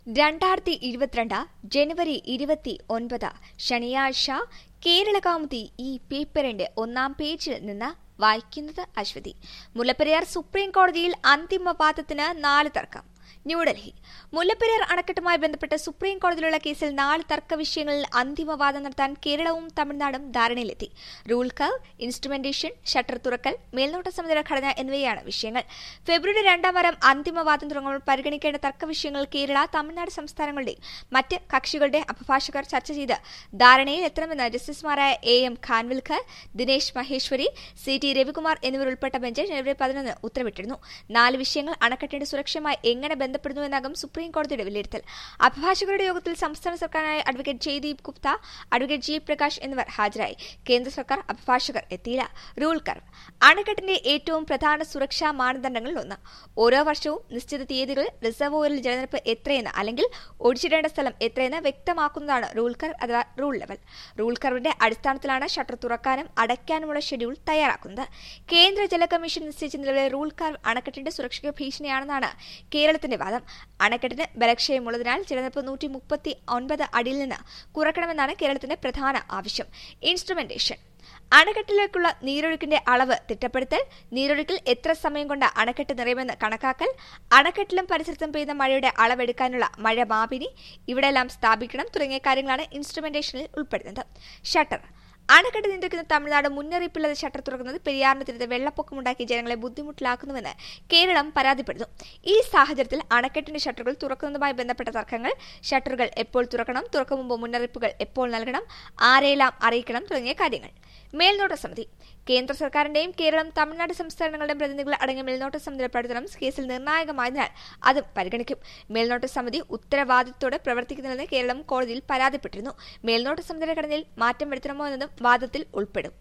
രണ്ടായിരത്തി ഇരുപത്തിരണ്ട് ജനുവരി ഇരുപത്തി ഒൻപത് ശനിയാഴ്ച കേരളകൗമുദി ഈ പേപ്പറിന്റെ ഒന്നാം പേജിൽ നിന്ന് വായിക്കുന്നത് അശ്വതി മുല്ലപ്പെരിയാർ സുപ്രീം കോടതിയിൽ അന്തിമ വാദത്തിന് നാല് തർക്കം ന്യൂഡൽഹി മുല്ലപ്പെരിയാർ അണക്കെട്ടുമായി ബന്ധപ്പെട്ട് സുപ്രീം കോടതിയിലുള്ള കേസിൽ നാല് തർക്ക വിഷയങ്ങളിൽ അന്തിമ വാദം നടത്താൻ കേരളവും തമിഴ്നാടും ധാരണയിലെത്തി റൂൾ കർവ് ഇൻസ്ട്രുമെന്റേഷൻ ഷട്ടർ തുറക്കൽ മേൽനോട്ട സമിതിയുടെ ഘടന എന്നിവയാണ് വിഷയങ്ങൾ ഫെബ്രുവരി രണ്ടാം വാരം അന്തിമ വാദം തുടങ്ങുമ്പോൾ പരിഗണിക്കേണ്ട തർക്ക വിഷയങ്ങൾ കേരള തമിഴ്നാട് സംസ്ഥാനങ്ങളുടെ മറ്റ് കക്ഷികളുടെ അഭിഭാഷകർ ചർച്ച ചെയ്ത് ധാരണയിൽ എത്തണമെന്ന് ജസ്റ്റിസുമാരായ A M Khanwilkar Dinesh Maheshwari C T Ravikumar എന്നിവർ ഉൾപ്പെട്ട ബെഞ്ച് ജനുവരി പതിനൊന്ന് ഉത്തരവിട്ടിരുന്നു നാല് വിഷയങ്ങൾ അണക്കെട്ടിന്റെ സുരക്ഷയുമായി എങ്ങനെ ബന്ധപ്പെടുന്നുവെന്നാകും സുപ്രീം കോടതിയുടെ വിലയിരുത്തൽ അഭിഭാഷകരുടെ യോഗത്തിൽ സംസ്ഥാന സർക്കാരിനായ advocate Jaideep Gupta advocate G Prakash എന്നിവർ ഹാജരായി കേന്ദ്ര സർക്കാർ അഭിഭാഷകർ എത്തിയില്ല റൂൾ കർവ് അണക്കെട്ടിന്റെ ഏറ്റവും പ്രധാന സുരക്ഷാ മാനദണ്ഡങ്ങളിൽ ഒന്ന് ഓരോ വർഷവും നിശ്ചിത തീയതികളിൽ റിസർവോയറിൽ ജലനിരപ്പ് എത്രയെന്ന് അല്ലെങ്കിൽ ഒഴിച്ചിടേണ്ട സ്ഥലം എത്രയെന്ന് വ്യക്തമാക്കുന്നതാണ് റൂൾ കർവ് അഥവാ റൂൾ ലെവൽ റൂൾ കർവിന്റെ അടിസ്ഥാനത്തിലാണ് ഷട്ടർ തുറക്കാനും അടയ്ക്കാനുമുള്ള ഷെഡ്യൂൾ തയ്യാറാക്കുന്നത് കേന്ദ്ര ജല കമ്മീഷൻ നിശ്ചയിച്ച നിലവിലെ റൂൾ കർവ് അണക്കെട്ടിന്റെ സുരക്ഷയ്ക്ക് ഭീഷണിയാണെന്നാണ് കേരളത്തിന്റെ വാദം അണക്കെട്ടിന് ബലക്ഷയമുള്ളതിനാൽ ജലനിരപ്പ് നൂറ്റി മുപ്പത്തി ഒൻപത് അടിയിൽ നിന്ന് കുറയ്ക്കണമെന്നാണ് കേരളത്തിന്റെ പ്രധാന ആവശ്യം ഇൻസ്ട്രുമെന്റേഷൻ അണക്കെട്ടിലേക്കുള്ള നീരൊഴുക്കിന്റെ അളവ് തിട്ടപ്പെടുത്തൽ നീരൊഴുക്കിൽ എത്ര സമയം കൊണ്ട് അണക്കെട്ട് നിറയുമെന്ന് കണക്കാക്കൽ അണക്കെട്ടിലും പരിസരത്തും പെയ്യുന്ന മഴയുടെ അളവെടുക്കാനുള്ള മഴ മാപിനി ഇവിടെല്ലാം സ്ഥാപിക്കണം തുടങ്ങിയ കാര്യങ്ങളാണ് ഇൻസ്ട്രുമെന്റേഷനിൽ ഉൾപ്പെടുന്നത് ഷട്ടർ അണക്കെട്ട് നിയന്ത്രിക്കുന്ന തമിഴ്നാട് മുന്നറിയിപ്പില്ലാതെ ഷട്ടർ തുറക്കുന്നത് പെരിയാറിന് തീരത്ത് വെള്ളപ്പൊക്കമുണ്ടാക്കി ജനങ്ങളെ ബുദ്ധിമുട്ടിലാക്കുന്നുവെന്ന് കേരളം പരാതിപ്പെടുന്നു ഈ സാഹചര്യത്തിൽ അണക്കെട്ടിന്റെ ഷട്ടറുകൾ തുറക്കുന്നതുമായി ബന്ധപ്പെട്ട തർക്കങ്ങൾ ഷട്ടറുകൾ എപ്പോൾ തുറക്കണം തുറക്കും മുമ്പ് മുന്നറിയിപ്പുകൾ എപ്പോൾ നൽകണം ആരെയെല്ലാം അറിയിക്കണം തുടങ്ങിയ കാര്യങ്ങൾ മേൽനോട്ട സമിതി കേന്ദ്ര സർക്കാരിന്റെയും കേരളം തമിഴ്നാട് സംസ്ഥാനങ്ങളുടെയും പ്രതിനിധികൾ അടങ്ങിയ മേൽനോട്ട സമിതിയുടെ പ്രവർത്തനം കേസിൽ നിർണായകമായതിനാൽ അതും പരിഗണിക്കും മേൽനോട്ട സമിതി ഉത്തരവാദിത്തോടെ പ്രവർത്തിക്കുന്നില്ലെന്ന് കേരളം കോടതിയിൽ പരാതിപ്പെട്ടിരുന്നു മേൽനോട്ട സമിതിയുടെ ഘടനയിൽ മാറ്റം വരുത്തണമോ എന്നതും വാദത്തിൽ ഉൾപ്പെടും